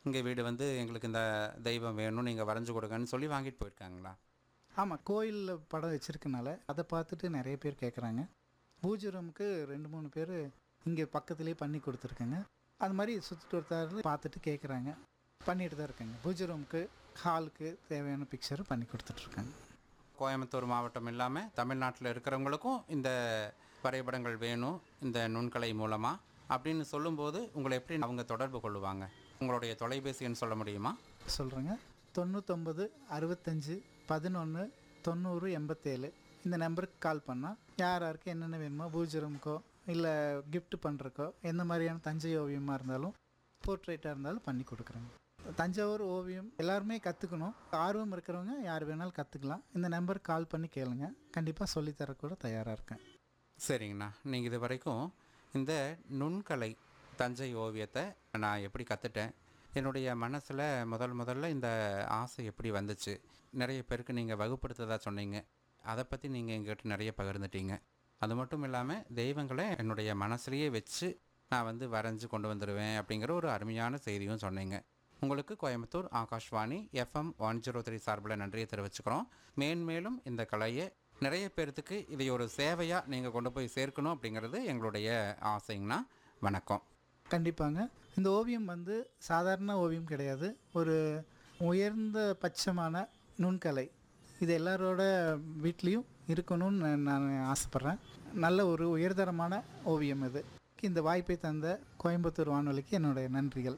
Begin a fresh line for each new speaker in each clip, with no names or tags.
இங்கே வீடு வந்து எங்களுக்கு இந்த தெய்வம் வேணும் நீங்கள் வரைஞ்சு கொடுங்கன்னு சொல்லி வாங்கிட்டு போயிருக்காங்களா
ஆமாம் கோயிலில் படம் வச்சுருக்கனால அதை பார்த்துட்டு நிறைய பேர் கேட்குறாங்க பூஜை ரூமுக்கு ரெண்டு மூணு பேர் இங்கே பக்கத்துலேயே பண்ணி கொடுத்துருக்கேங்க அது மாதிரி சுற்றிட்டு ஒருத்தர் பார்த்துட்டு கேட்குறாங்க பண்ணிட்டு தான் இருக்காங்க பூஜை ரூமுக்கு ஹாலுக்கு தேவையான பிக்சர் பண்ணி கொடுத்துட்ருக்காங்க
கோயம்புத்தூர் மாவட்டம் இல்லாமல் தமிழ்நாட்டில் இருக்கிறவங்களுக்கும் இந்த வரைபடங்கள் வேணும் இந்த நுண்கலை மூலமாக அப்படின்னு சொல்லும்போது உங்களை எப்படி அவங்க தொடர்பு கொள்ளுவாங்க உங்களுடைய தொலைபேசி எண் சொல்ல முடியுமா
சொல்கிறேங்க தொண்ணூத்தொம்பது அறுபத்தஞ்சு பதினொன்று தொண்ணூறு எண்பத்தேழு இந்த நம்பருக்கு கால் பண்ணால் யார் யாருக்கு என்னென்ன வேணுமோ பூஜை ரூமுக்கோ இல்லை gift பண்ணுறக்கோ எந்த மாதிரியான தஞ்சை ஓவியமாக இருந்தாலும் போர்ட்ரேட்டாக இருந்தாலும் பண்ணி கொடுக்குறேங்க தஞ்சாவூர் ஓவியம் எல்லாருமே கற்றுக்கணும் ஆர்வம் இருக்கிறவங்க யார் வேணாலும் கற்றுக்கலாம் இந்த நம்பருக்கு கால் பண்ணி கேளுங்க கண்டிப்பாக சொல்லித்தர கூட தயாராக இருக்கேன்
சரிங்கண்ணா நீங்கள் இது வரைக்கும் இந்த நுண்கலை தஞ்சை ஓவியத்தை நான் எப்படி கற்றுட்டேன் என்னுடைய மனசில் முதல் முதல்ல இந்த ஆசை எப்படி வந்துச்சு நிறைய பேருக்கு நீங்கள் வகுப்படுத்ததா சொன்னீங்க அதை பற்றி நீங்கள் எங்கிட்ட நிறைய பகிர்ந்துட்டீங்க அது மட்டும் இல்லாமல் தெய்வங்களை என்னுடைய மனசுலேயே வச்சு நான் வந்து வரைஞ்சு கொண்டு வந்துடுவேன் அப்படிங்கிற ஒரு அருமையான செய்தியும் சொன்னீங்க உங்களுக்கு Coimbatore Akashvani FM one zero three சார்பில் நன்றியை தெரிவிச்சுக்கிறோம் மேன்மேலும் இந்த கலையை நிறைய பேர்த்துக்கு இதை ஒரு சேவையாக நீங்கள் கொண்டு போய் சேர்க்கணும் அப்படிங்கிறது எங்களுடைய ஆசைங்கண்ணா வணக்கம்
கண்டிப்பாங்க இந்த ஓவியம் வந்து சாதாரண ஓவியம் கிடையாது ஒரு உயர்ந்த பட்சமான நுண்கலை இது எல்லாரோட வீட்லேயும் இருக்கணும்னு நான் நான் ஆசைப்பட்றேன் நல்ல ஒரு உயர்தரமான ஓவியம் இது இந்த வாய்ப்பை தந்த கோயம்புத்தூர் வானொலிக்கு என்னுடைய நன்றிகள்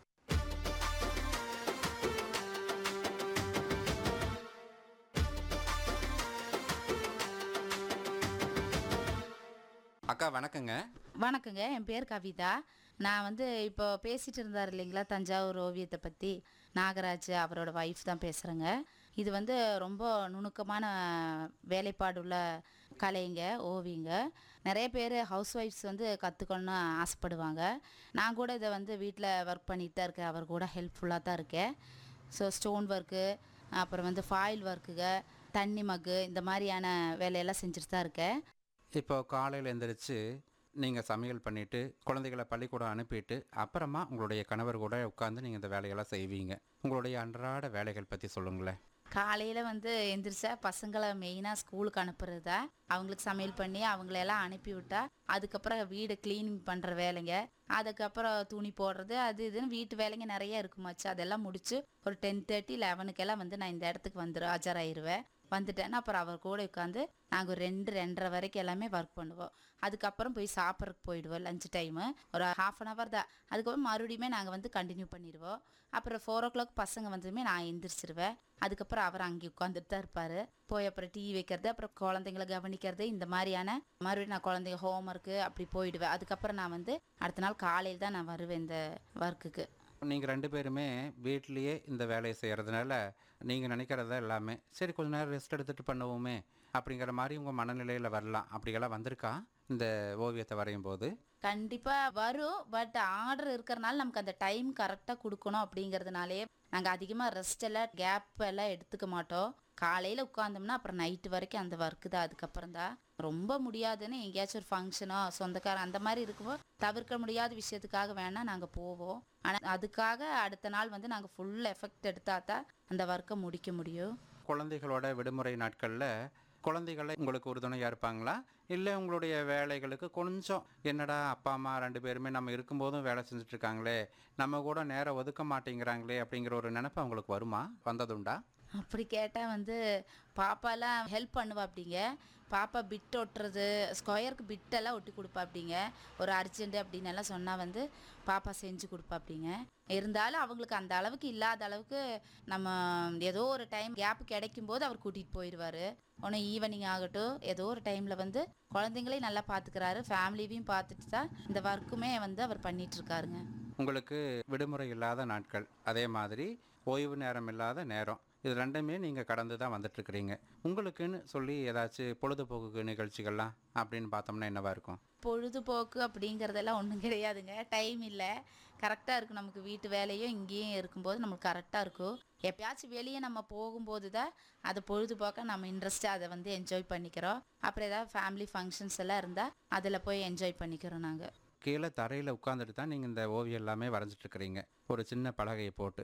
அக்கா வணக்கங்க
வணக்கங்க என் பேர் கவிதா நான் வந்து இப்போ பேசிட்டு இருந்தார் இல்லைங்களா தஞ்சாவூர் ஓவியத்தை பற்றி நாகராஜ் அவரோட ஒய்ஃப் தான் பேசுகிறேங்க இது வந்து ரொம்ப நுணுக்கமான வேலைப்பாடுள்ள கலைங்க ஓவியங்க நிறைய பேர் ஹவுஸ் ஒய்ஃப்ஸ் வந்து கற்றுக்கணும்னு ஆசைப்படுவாங்க நான் கூட இதை வந்து வீட்டில் ஒர்க் பண்ணிட்டு தான் இருக்கேன் அவர் கூட ஹெல்ப்ஃபுல்லாக தான் இருக்கேன் ஸோ ஸ்டோன் ஒர்க்கு அப்புறம் வந்து ஃபாயில் ஒர்க்குங்க தண்ணி மக்கு இந்த மாதிரியான வேலையெல்லாம் செஞ்சுட்டு தான் இருக்கேன்
இப்போ காலையில் எந்திரிச்சு நீங்கள் சமையல் பண்ணிவிட்டு குழந்தைகளை பள்ளிக்கூடம் அனுப்பிட்டு அப்புறமா உங்களுடைய கணவர் கூட உட்காந்து நீங்கள் இந்த வேலையெல்லாம் செய்வீங்க உங்களுடைய அன்றாட வேலைகள் பற்றி சொல்லுங்களேன்
காலையில் வந்து எந்திரிச்சா பசங்களை மெயினாக ஸ்கூலுக்கு அனுப்புறது தான் அவங்களுக்கு சமையல் பண்ணி அவங்களெல்லாம் அனுப்பி விட்டா அதுக்கப்புறம் வீடு க்ளீனிங் பண்ணுற வேலைங்க அதுக்கப்புறம் துணி போடுறது அது இதுன்னு வீட்டு வேலைங்க நிறைய இருக்குமாச்சு அதெல்லாம் முடிச்சு ஒரு டென் தேர்ட்டி லெவனுக்கெல்லாம் வந்து நான் இந்த இடத்துக்கு வந்துடும் ஆஜராயிருவேன் வந்துட்டேன்னா அப்புறம் அவர் கூட உட்காந்து நாங்கள் ஒரு ரெண்டு ரெண்டரை வரைக்கும் எல்லாமே ஒர்க் பண்ணுவோம் அதுக்கப்புறம் போய் சாப்பிட்றதுக்கு போயிடுவோம் லஞ்ச் டைமு ஒரு ஹாஃப் அன் ஹவர் தான் அதுக்கப்புறம் மறுபடியுமே நாங்கள் வந்து கண்டினியூ பண்ணிடுவோம் அப்புறம் ஃபோர் ஓ கிளாக் பசங்க வந்ததுமே நான் எந்திரிச்சிருவேன் அதுக்கப்புறம் அவர் அங்கே உட்காந்துட்டு தான் இருப்பார் போய் அப்புறம் டீ வைக்கிறது அப்புறம் குழந்தைங்களை கவனிக்கிறது இந்த மாதிரியான மறுபடியும் நான் குழந்தைங்க ஹோம்ஒர்க்கு அப்படி போயிடுவேன் அதுக்கப்புறம் நான் வந்து அடுத்த நாள் காலையில் தான் நான் வருவேன் இந்த ஒர்க்குக்கு
நீங்கள் ரெண்டு பேருமே வீட்லேயே இந்த வேலையை செய்கிறதுனால நீங்கள் நினைக்கிறத எல்லாமே சரி கொஞ்ச நேரம் ரெஸ்ட் எடுத்துகிட்டு பண்ணுவோமே அப்படிங்கிற மாதிரி உங்கள் மனநிலையில் வரலாம் அப்படியெல்லாம் வந்திருக்கா இந்த ஓவியத்தை வரையும் போது
கண்டிப்பாக வரும் பட் ஆர்டர் இருக்கிறனால நமக்கு அந்த டைம் கரெக்டாக கொடுக்கணும் அப்படிங்கிறதுனாலே நாங்கள் அதிகமாக ரெஸ்ட் எல்லாம் கேப் எல்லாம் எடுத்துக்க மாட்டோம் காலையில் உட்காந்தோம்னா அப்புறம் நைட்டு வரைக்கும் அந்த ஒர்க்கு தான் அதுக்கப்புறம் தான் ரொம்ப முடியாதுன்னு எங்கேயாச்சும் ஒரு ஃபங்க்ஷனோ சொந்தக்காரன் அந்த மாதிரி இருக்கும்போது தவிர்க்க முடியாத விஷயத்துக்காக வேணால் நாங்கள் போவோம் ஆனால் அதுக்காக அடுத்த நாள் வந்து நாங்கள் ஃபுல் எஃபெக்ட் எடுத்தால் தான் அந்த ஒர்க்கை முடிக்க முடியும்
குழந்தைகளோட விடுமுறை நாட்களில் குழந்தைகளை உங்களுக்கு உறுதுணையாக இருப்பாங்களா இல்லை உங்களுடைய வேலைகளுக்கு கொஞ்சம் என்னடா அப்பா அம்மா ரெண்டு பேருமே நம்ம இருக்கும்போதும் வேலை செஞ்சுட்டு இருக்காங்களே நம்ம கூட நேரம் ஒதுக்க மாட்டேங்கிறாங்களே அப்படிங்கிற ஒரு நினைப்பு அவங்களுக்கு வருமா வந்ததுண்டா
அப்படி கேட்டால் வந்து பாப்பாலாம் ஹெல்ப் பண்ணுவா அப்படிங்க பாப்பா பிட் ஒட்டுறது ஸ்கொயருக்கு பிட்டெல்லாம் ஒட்டி கொடுப்பா அப்படிங்க ஒரு அர்ஜென்ட் அப்படின்னு எல்லாம் சொன்னால் வந்து பாப்பா செஞ்சு கொடுப்பா அப்படிங்க இருந்தாலும் அவங்களுக்கு அந்த அளவுக்கு இல்லாத அளவுக்கு நம்ம ஏதோ ஒரு டைம் கேப் கிடைக்கும் போது அவர் கூட்டிகிட்டு போயிடுவார் ஒன்று ஈவினிங் ஆகட்டும் ஏதோ ஒரு டைமில் வந்து குழந்தைங்களையும் நல்லா பார்த்துக்கிறாரு ஃபேமிலியையும் பார்த்துட்டு தான் இந்த ஒர்க்குமே வந்து அவர் பண்ணிட்டு இருக்காருங்க
உங்களுக்கு விடுமுறை இல்லாத நாட்கள் அதே மாதிரி ஓய்வு நேரம் இல்லாத நேரம் இது ரெண்டுமே நீங்கள் கடந்து தான் வந்துட்டுருக்கிறீங்க உங்களுக்குன்னு சொல்லி ஏதாச்சும் பொழுதுபோக்கு நிகழ்ச்சிகள்லாம் அப்படின்னு பார்த்தோம்னா என்னவா இருக்கும்
பொழுதுபோக்கு அப்படிங்கிறதெல்லாம் ஒன்றும் கிடையாதுங்க டைம் இல்லை கரெக்டாக இருக்கும் நமக்கு வீட்டு வேலையும் இங்கேயும் இருக்கும்போது நமக்கு கரெக்டாக இருக்கும் எப்பயாச்சும் வெளியே நம்ம போகும்போது தான் அது பொழுதுபோக்க நம்ம இன்ட்ரெஸ்ட்டாக அதை வந்து என்ஜாய் பண்ணிக்கிறோம் அப்புறம் ஏதாவது ஃபேமிலி ஃபங்க்ஷன்ஸ் எல்லாம் இருந்தால் அதில் போய் என்ஜாய் பண்ணிக்கிறோம் நாங்கள்
கீழே தரையில் உட்காந்துட்டு தான் நீங்கள் இந்த ஓவியம் எல்லாமே வரைஞ்சிட்டு இருக்கிறீங்க ஒரு சின்ன பலகையை போட்டு